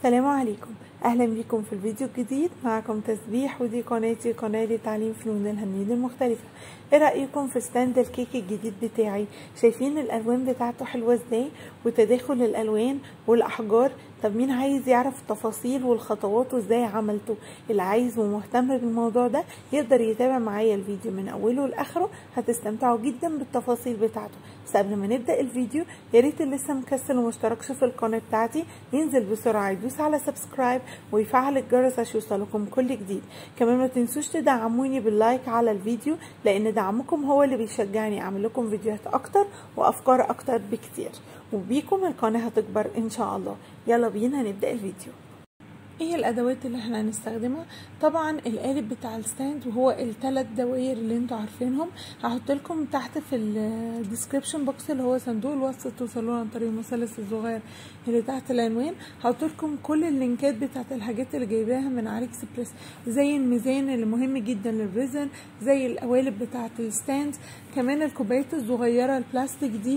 السلام عليكم اهلا بكم في الفيديو الجديد معكم تسبيح ودي قناتي قناه لتعليم فنون الهندسه المختلفه ايه رايكم في ستاند الكيك الجديد بتاعي شايفين الالوان بتاعته حلوه ازاي وتداخل الالوان والاحجار طب مين عايز يعرف التفاصيل والخطوات وازاي عملته اللي عايز ومهتم بالموضوع ده يقدر يتابع معايا الفيديو من اوله لاخره هتستمتعوا جدا بالتفاصيل بتاعته بس قبل ما نبدا الفيديو يا ريت اللي لسه مكسل ومشتركش في القناه بتاعتي ينزل بسرعه يدوس على سبسكرايب ويفعل الجرس عشان يوصلكم كل جديد كمان ما تنسوش تدعموني باللايك على الفيديو لان دعمكم هو اللي بيشجعني اعمل لكم فيديوهات اكتر وافكار اكتر بكتير وبيكم القناه هتكبر ان شاء الله يلا بينا نبدا الفيديو ايه الادوات اللي احنا هنستخدمها طبعا القالب بتاع الستاند وهو الثلاث دواير اللي انتوا عارفينهم هحط لكم تحت في الديسكريبشن بوكس اللي هو صندوق الوصف توصلوا عن طريق المثلث الصغير اللي تحت العنوان هحط لكم كل اللينكات بتاعت الحاجات اللي جايباها من علي اكسبريس زي الميزان اللي مهم جدا للريزن زي القوالب بتاعت الستاند كمان الكوبايات الصغيره البلاستيك دي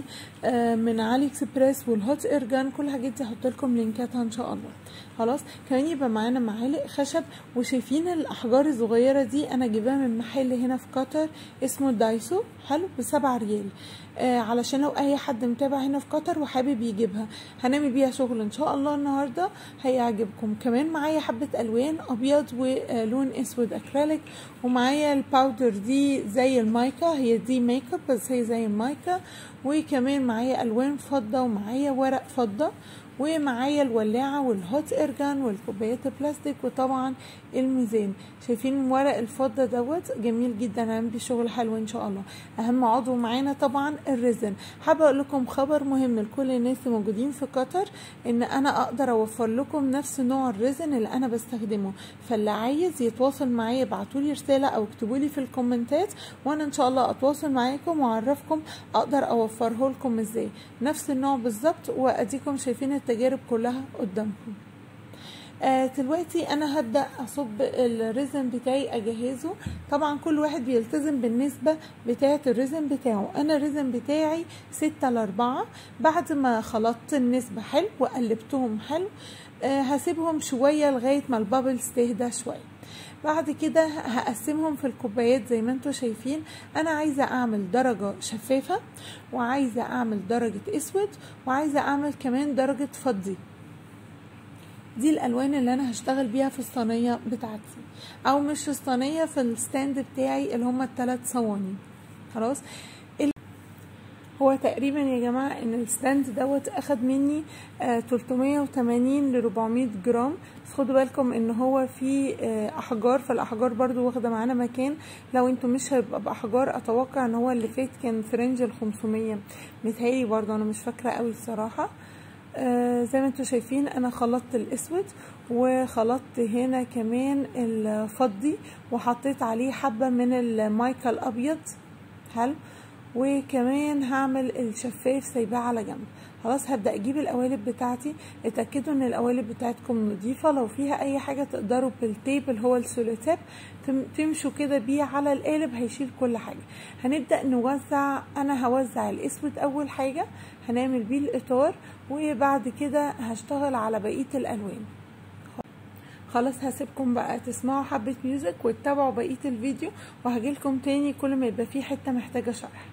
من علي اكسبريس والهوت ايرجان كل الحاجات دي هحط لكم لينكاتها ان شاء الله خلاص كمان يبقى معانا معالق خشب وشايفين الاحجار الصغيره دي انا جايباها من محل هنا في قطر اسمه دايسو حلو بسبعة ريال آه علشان لو اي حد متابع هنا في قطر وحابب يجيبها هنعمل بيها شغل ان شاء الله النهارده هيعجبكم كمان معايا حبه الوان ابيض ولون اسود اكريليك ومعايا الباودر دي زي المايكا هي دي ميك اب بس هي زي المايكا وكمان معايا الوان فضه ومعايا ورق فضه ومعايا الولاعة والهوت ارجان والكوبايات البلاستيك وطبعا الميزان شايفين ورق الفضة دوت جميل جدا هنعمل بيه شغل حلو ان شاء الله اهم عضو معانا طبعا الريزن حابة اقول لكم خبر مهم لكل الناس الموجودين في قطر ان انا اقدر اوفر لكم نفس نوع الريزن اللي انا بستخدمه فاللي عايز يتواصل معايا ابعتولي رسالة او اكتبولي في الكومنتات وانا ان شاء الله اتواصل معاكم واعرفكم اقدر اوفره لكم ازاي نفس النوع بالظبط واديكم شايفين التجارب كلها قدامكم آه دلوقتي انا هبدا اصب الريزن بتاعي اجهزه طبعا كل واحد بيلتزم بالنسبه بتاعه الريزن بتاعه انا الريزن بتاعي ستة لأربعة بعد ما خلطت النسبه حلو وقلبتهم حلو آه هسيبهم شويه لغايه ما البابلز تهدى شويه بعد كده هقسمهم في الكوبايات زي ما انتم شايفين انا عايزه اعمل درجه شفافه وعايزه اعمل درجه اسود وعايزه اعمل كمان درجه فضي دي الالوان اللي انا هشتغل بيها في الصينيه بتاعتي او مش الصينيه في الستاند بتاعي اللي هما الثلاث صواني خلاص هو تقريبا يا جماعة ان الستاند دوت اخد مني آه 380 ل 400 جرام بس خدوا بالكم ان هو فيه آه احجار فالاحجار برضو واخدة معانا مكان لو انتوا مش هيبقى باحجار اتوقع ان هو اللي فات كان في رينج ال 500 متهيألي برضو انا مش فاكرة قوي الصراحة آه زي ما انتوا شايفين انا خلطت الاسود وخلطت هنا كمان الفضي وحطيت عليه حبة من المايكا الابيض حلو وكمان هعمل الشفاف سايباه على جنب خلاص هبدا اجيب القوالب بتاعتي اتاكدوا ان القوالب بتاعتكم نظيفه لو فيها اي حاجه تقدروا بالتيب اللي هو السولوتيب تمشوا كده بيه على القالب هيشيل كل حاجه هنبدا نوزع انا هوزع الاسود اول حاجه هنعمل بيه الاطار وبعد كده هشتغل على بقيه الالوان خلاص هسيبكم بقى تسمعوا حبه ميوزك وتتابعوا بقيه الفيديو وهجيلكم تاني كل ما يبقى فيه حته محتاجه شرح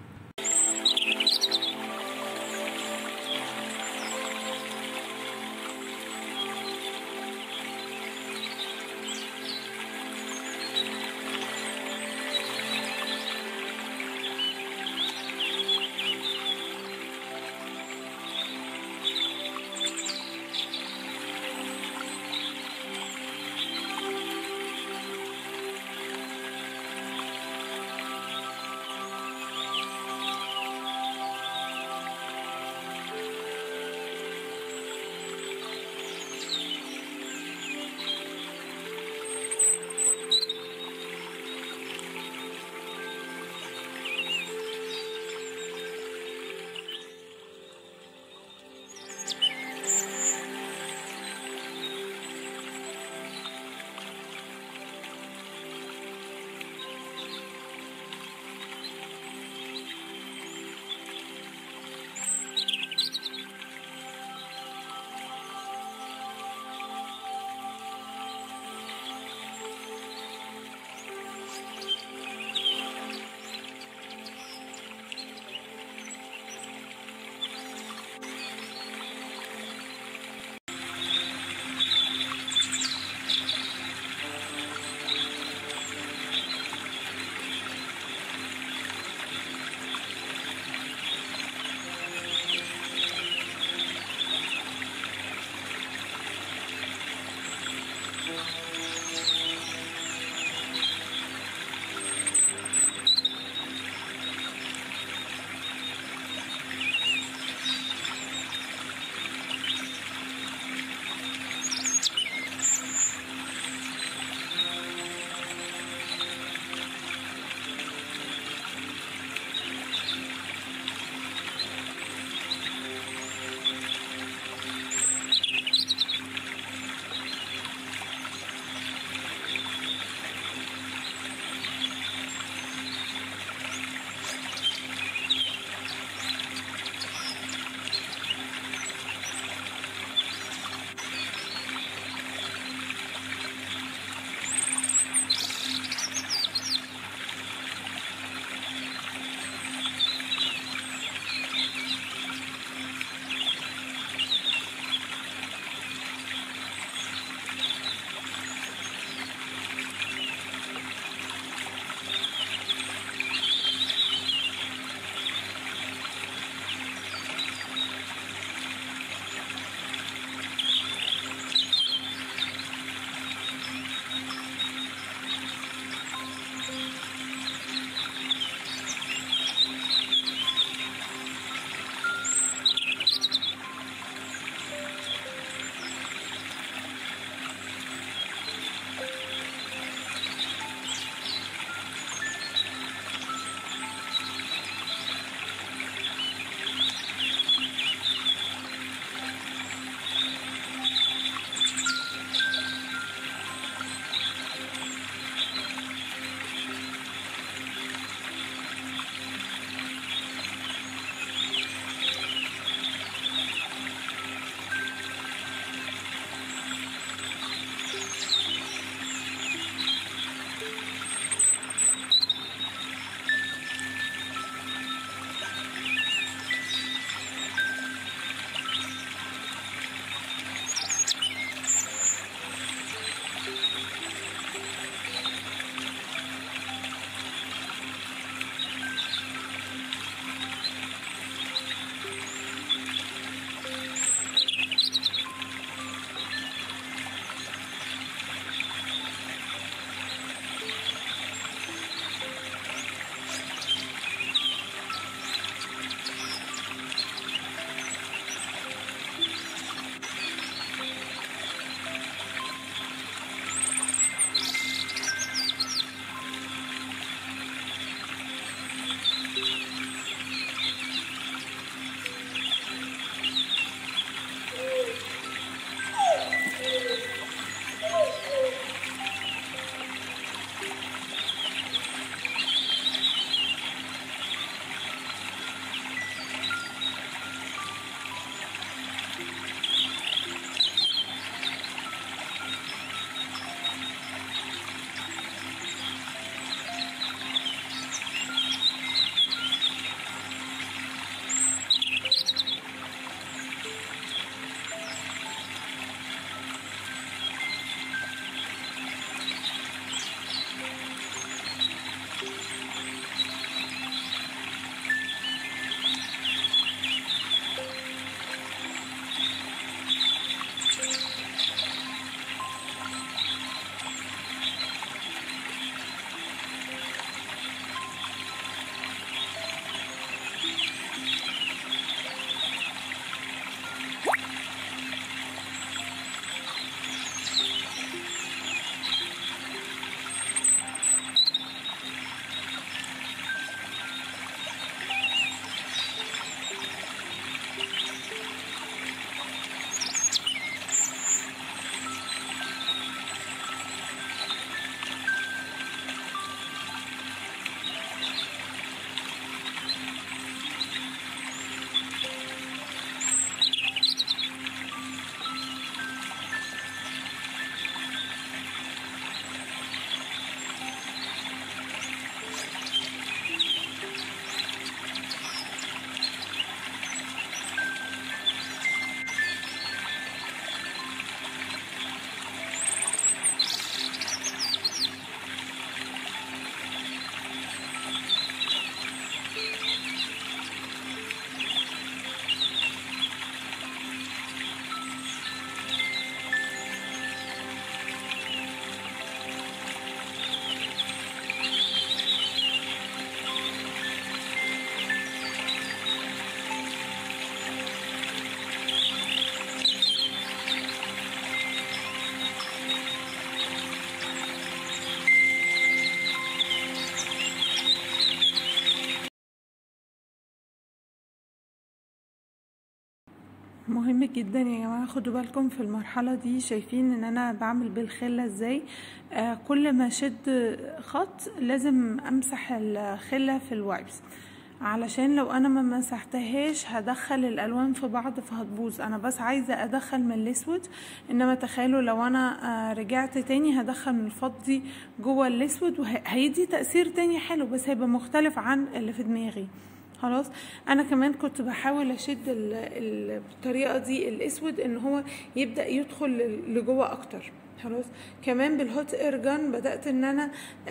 مهم جدا يا جماعه خدوا بالكم في المرحله دي شايفين ان انا بعمل بالخله ازاي آه كل ما اشد خط لازم امسح الخله في الوايبس علشان لو انا ما مسحتهاش هدخل الالوان في بعض فهتبوظ انا بس عايزه ادخل من الاسود انما تخيلوا لو انا آه رجعت تاني هدخل من الفضي جوه الاسود وهيدي تاثير تاني حلو بس هيبقى مختلف عن اللي في دماغي خلاص انا كمان كنت بحاول اشد ال ال بالطريقه دي الاسود ان هو يبدا يدخل لجوه اكتر خلاص كمان بالهوت ايرجان بدات ان انا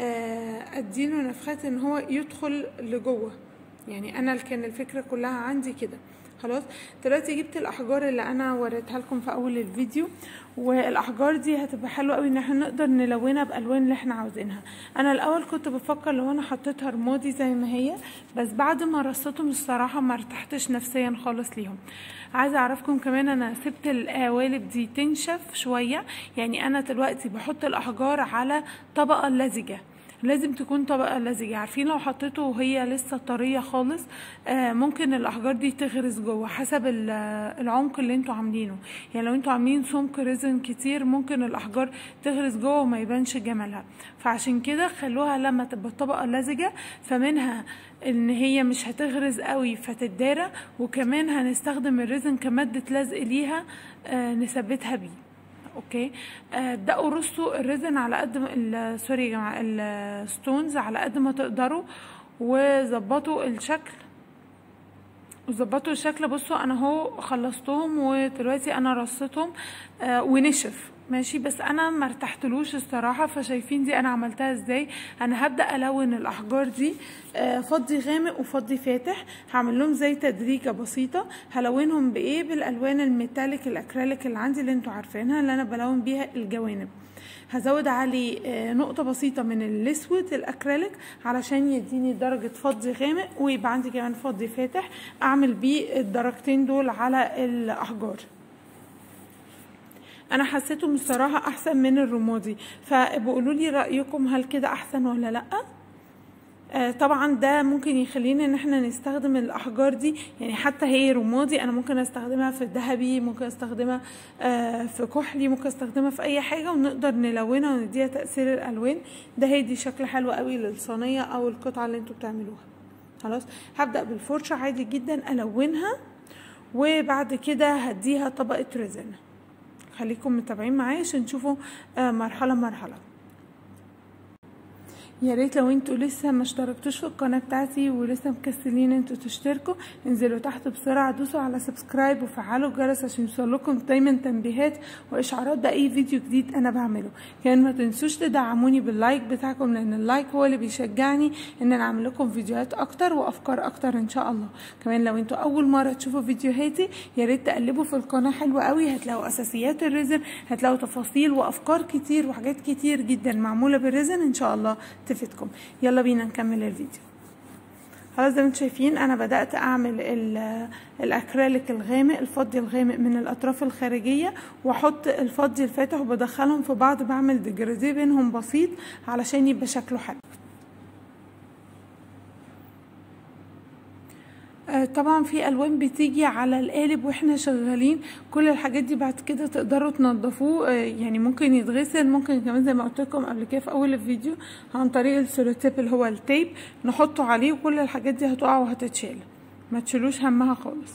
اديله نفخات ان هو يدخل لجوه يعني انا كان الفكره كلها عندي كده خلاص دلوقتي جبت الاحجار اللي انا وريتها لكم في اول الفيديو والاحجار دي هتبقى حلوه قوي ان احنا نقدر نلونها بالوان اللي احنا عاوزينها انا الاول كنت بفكر لو انا حطيتها رمادي زي ما هي بس بعد ما رصيتهم الصراحه ما ارتحتش نفسيا خالص ليهم عايزه اعرفكم كمان انا سبت القوالب دي تنشف شويه يعني انا دلوقتي بحط الاحجار على طبقه لزجه لازم تكون طبقه لزجه عارفين لو حطيته وهي لسه طريه خالص آه ممكن الاحجار دي تغرز جوه حسب العمق اللي انتوا عاملينه يعني لو انتوا عاملين سمك ريزن كتير ممكن الاحجار تغرز جوه وما يبانش جمالها فعشان كده خلوها لما تبقى الطبقه لزجه فمنها ان هي مش هتغرز قوي فتتدارى وكمان هنستخدم الريزن كماده لزق ليها آه نثبتها بيه اوكي ابداوا رصوا الريزن على قد ما سوري يا جماعه الستونز على قد ما تقدروا وظبطوا الشكل وظبطوا الشكل بصوا انا اهو خلصتهم ودلوقتي انا رصيتهم آه ونشف ماشي بس انا ما ارتحتلوش الصراحه فشايفين دي انا عملتها ازاي انا هبدا الون الاحجار دي آه فضي غامق وفضي فاتح هعمل لهم زي تدريجه بسيطه هلونهم بايه بالالوان الميتاليك الاكريليك اللي عندي اللي انتوا عارفينها اللي انا بلون بيها الجوانب هزود عليه آه نقطة بسيطة من الاسود الاكريليك علشان يديني درجة فضي غامق ويبقى عندي كمان فضي فاتح اعمل بيه الدرجتين دول على الاحجار انا حسيتهم الصراحه احسن من الرمادي فبقولوا لي رايكم هل كده احسن ولا لا آه طبعا ده ممكن يخلينا ان احنا نستخدم الاحجار دي يعني حتى هي رمادي انا ممكن استخدمها في الذهبي ممكن استخدمها آه في كحلي ممكن استخدمها في اي حاجه ونقدر نلونها ونديها تاثير الالوان ده هيدي شكل حلو قوي للصينيه او القطعه اللي انتوا بتعملوها خلاص هبدا بالفرشه عادي جدا الونها وبعد كده هديها طبقه ريزن خليكم متابعين معايا عشان تشوفوا مرحله مرحله يا ريت لو انتوا لسه ما اشتركتوش في القناه بتاعتي ولسه مكسلين انتوا تشتركوا انزلوا تحت بسرعه دوسوا على سبسكرايب وفعلوا الجرس عشان يوصلكم دايما تنبيهات واشعارات باي فيديو جديد انا بعمله كمان ما تنسوش تدعموني باللايك بتاعكم لان اللايك هو اللي بيشجعني ان انا اعمل لكم فيديوهات اكتر وافكار اكتر ان شاء الله كمان لو انتوا اول مره تشوفوا فيديوهاتي يا ريت تقلبوا في القناه حلوه قوي هتلاقوا اساسيات الريزن هتلاقوا تفاصيل وافكار كتير وحاجات كتير جدا معموله بالريزن ان شاء الله تفيدكم يلا بينا نكمل الفيديو خلاص زي ما انتم شايفين انا بدات اعمل الاكريليك الغامق الفضي الغامق من الاطراف الخارجيه واحط الفضي الفاتح وبدخلهم في بعض بعمل ديجرادي بينهم بسيط علشان يبقى شكله حلو طبعا في الوان بتيجي على القالب واحنا شغالين كل الحاجات دي بعد كده تقدروا تنضفوه يعني ممكن يتغسل ممكن كمان زي ما قلت لكم قبل كده في اول الفيديو عن طريق السولوتيب اللي هو التيب نحطه عليه وكل الحاجات دي هتقع وهتتشال ما تشيلوش همها خالص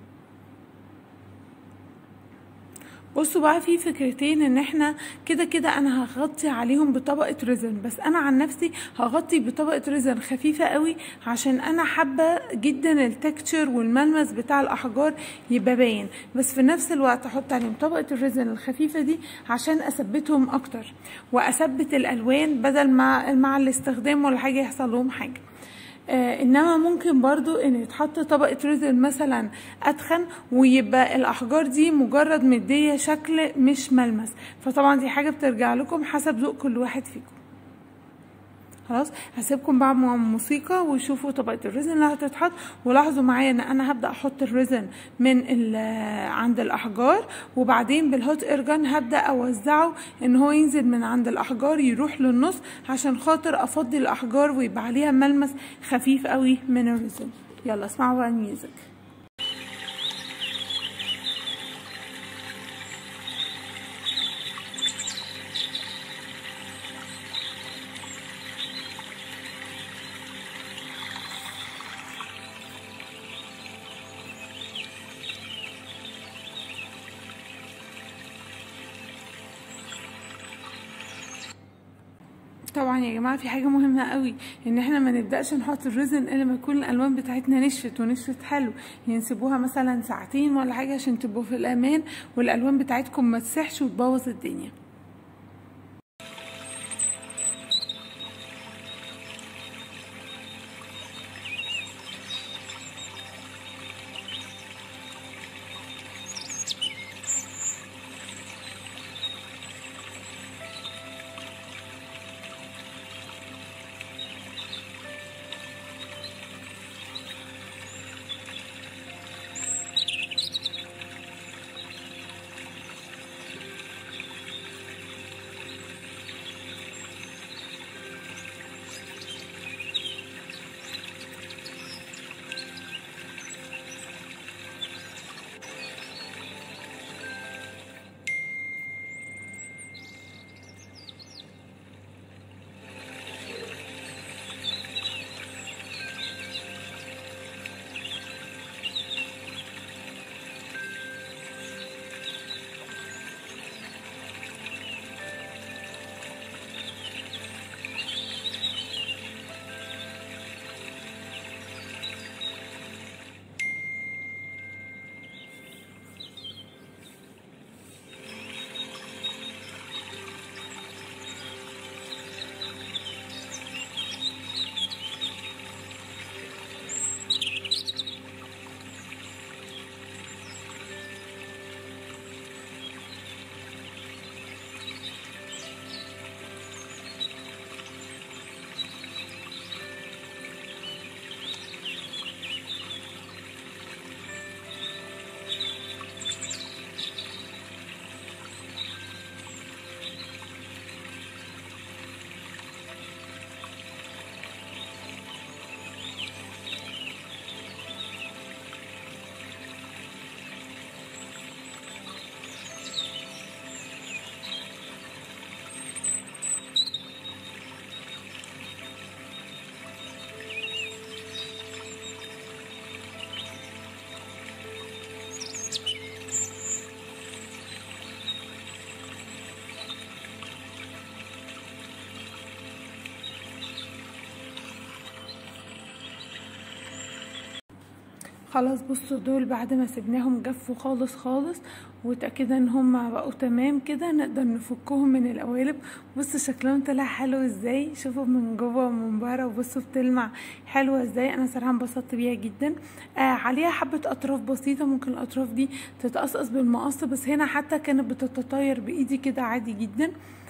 بصوا بقى في فكرتين ان احنا كده كده انا هغطي عليهم بطبقه ريزن بس انا عن نفسي هغطي بطبقه ريزن خفيفه قوي عشان انا حابه جدا التكتشر والملمس بتاع الاحجار يبقى باين بس في نفس الوقت احط عليهم طبقه الريزن الخفيفه دي عشان اثبتهم اكتر واثبت الالوان بدل ما مع الاستخدام ولا حاجه يحصل لهم حاجه آه انما ممكن برضو ان يتحط طبقة ريزن مثلا اتخن ويبقى الاحجار دي مجرد مدية شكل مش ملمس فطبعا دي حاجة بترجع لكم حسب ذوق كل واحد فيكم خلاص هسيبكم بقى مع الموسيقى وشوفوا طبقه الريزن اللي هتتحط ولاحظوا معايا ان انا هبدا احط الريزن من عند الاحجار وبعدين بالهوت ارجان هبدا اوزعه ان هو ينزل من عند الاحجار يروح للنص عشان خاطر افضي الاحجار ويبقى عليها ملمس خفيف قوي من الريزن يلا اسمعوا بقى الميوزك طبعا يا جماعه في حاجه مهمه قوي ان احنا ما نبداش نحط الريزن الا لما تكون الالوان بتاعتنا نشفت ونشفت حلو يعني نسيبوها مثلا ساعتين ولا حاجه عشان تبقوا في الامان والالوان بتاعتكم ما تسحش وتبوظ الدنيا خلاص بصوا دول بعد ما سيبناهم جفوا خالص خالص وتأكدنا ان هم بقوا تمام كده نقدر نفكهم من القوالب بصوا شكلهم طلع حلو ازاي شوفوا من جوه ومن بره وبصوا بتلمع حلوه ازاي انا صراحه انبسطت بيها جدا آه عليها حبه اطراف بسيطه ممكن الاطراف دي تتقصقص بالمقص بس هنا حتى كانت بتتطاير بايدي كده عادي جدا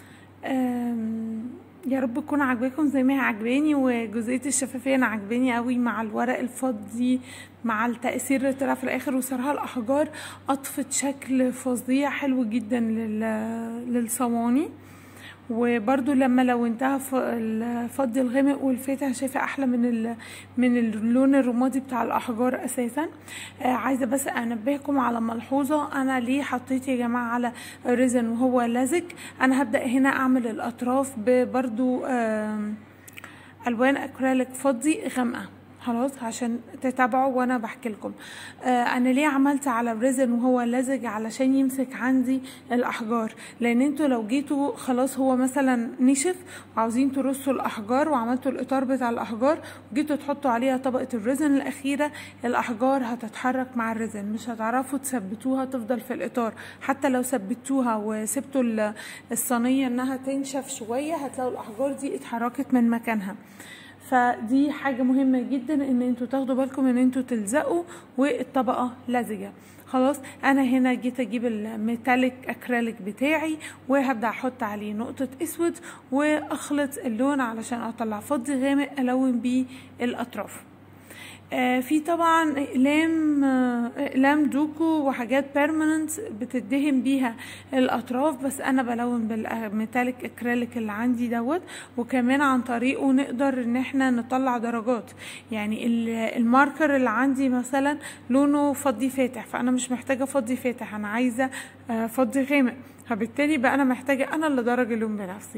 يا رب تكون عجباكم زي ما هي عجباني وجزئيه الشفافيه انا عجباني قوي مع الورق الفضي مع التأثير اللي طلع في الاخر وصراحه الاحجار اضفت شكل فظيع حلو جدا للصواني وبرده لما لونتها الفضي الغامق والفاتح شايفه احلى من من اللون الرمادي بتاع الاحجار اساسا آه عايزه بس انبهكم على ملحوظه انا ليه حطيت يا جماعه على الريزن وهو لزج انا هبدا هنا اعمل الاطراف برده آه الوان اكريليك فضي غامقه خلاص عشان تتابعوا وانا بحكي لكم آه انا ليه عملت على الريزن وهو لزج علشان يمسك عندي الاحجار لان انتوا لو جيتوا خلاص هو مثلا نشف وعاوزين ترصوا الاحجار وعملتوا الاطار بتاع الاحجار وجيتوا تحطوا عليها طبقه الريزن الاخيره الاحجار هتتحرك مع الريزن مش هتعرفوا تثبتوها تفضل في الاطار حتى لو ثبتوها وسبتوا الصينيه انها تنشف شويه هتلاقوا الاحجار دي اتحركت من مكانها فدي حاجه مهمه جدا ان انتوا تاخدوا بالكم ان انتوا تلزقوا والطبقه لزجه خلاص انا هنا جيت اجيب الميتاليك اكريليك بتاعي وهبدا احط عليه نقطه اسود واخلط اللون علشان اطلع فضي غامق الون بيه الاطراف آه في طبعا اقلام آه اقلام دوكو وحاجات بيرمننت بتدهن بيها الاطراف بس انا بلون بالميتاليك اكريليك اللي عندي دوت وكمان عن طريقه نقدر ان احنا نطلع درجات يعني الماركر اللي عندي مثلا لونه فضي فاتح فانا مش محتاجه فضي فاتح انا عايزه آه فضي غامق فبالتالي بقى انا محتاجه انا اللي درج اللون بنفسي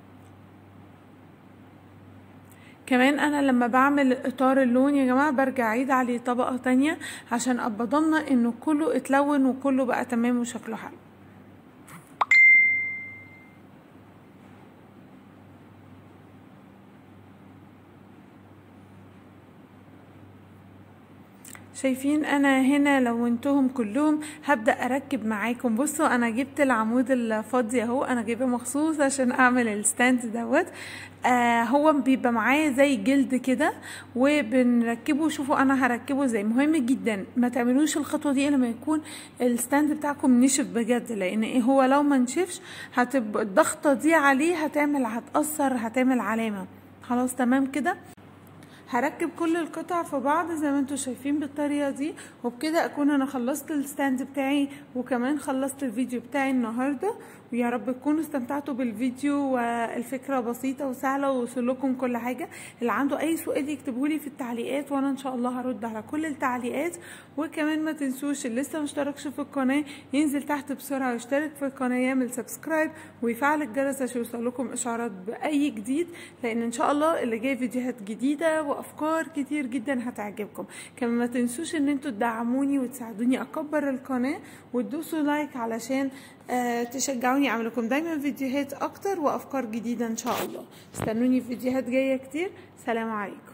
كمان انا لما بعمل اطار اللون يا جماعه برجع اعيد عليه طبقه تانية عشان ابقى ضامنه انه كله اتلون وكله بقى تمام وشكله حلو شايفين انا هنا لونتهم كلهم هبدا اركب معاكم بصوا انا جبت العمود الفاضي اهو انا جايبه مخصوص عشان اعمل الستاند دوت آه هو بيبقى معاه زي جلد كده وبنركبه شوفوا انا هركبه زي مهم جدا ما تعملوش الخطوه دي لما يكون الستاند بتاعكم نشف بجد لان ايه هو لو ما نشفش هتبقى الضغطه دي عليه هتعمل هتاثر هتعمل علامه خلاص تمام كده هركب كل القطع في بعض زي ما انتم شايفين بالطريقه دي وبكده اكون انا خلصت الستاند بتاعي وكمان خلصت الفيديو بتاعي النهارده ويا رب تكونوا استمتعتوا بالفيديو والفكره بسيطه وسهله ووصل لكم كل حاجه اللي عنده اي سؤال يكتبه لي في التعليقات وانا ان شاء الله هرد على كل التعليقات وكمان ما تنسوش اللي لسه مشتركش في القناه ينزل تحت بسرعه ويشترك في القناه يعمل سبسكرايب ويفعل الجرس عشان يوصل لكم اشعارات باي جديد لان ان شاء الله اللي جاي فيديوهات جديده وافكار كتير جدا هتعجبكم كمان ما تنسوش ان انتوا تدعموني وتساعدوني اكبر القناه وتدوسوا لايك علشان آه تشجعوني اعمل لكم دايما فيديوهات اكتر وافكار جديده ان شاء الله استنوني في فيديوهات جايه كتير سلام عليكم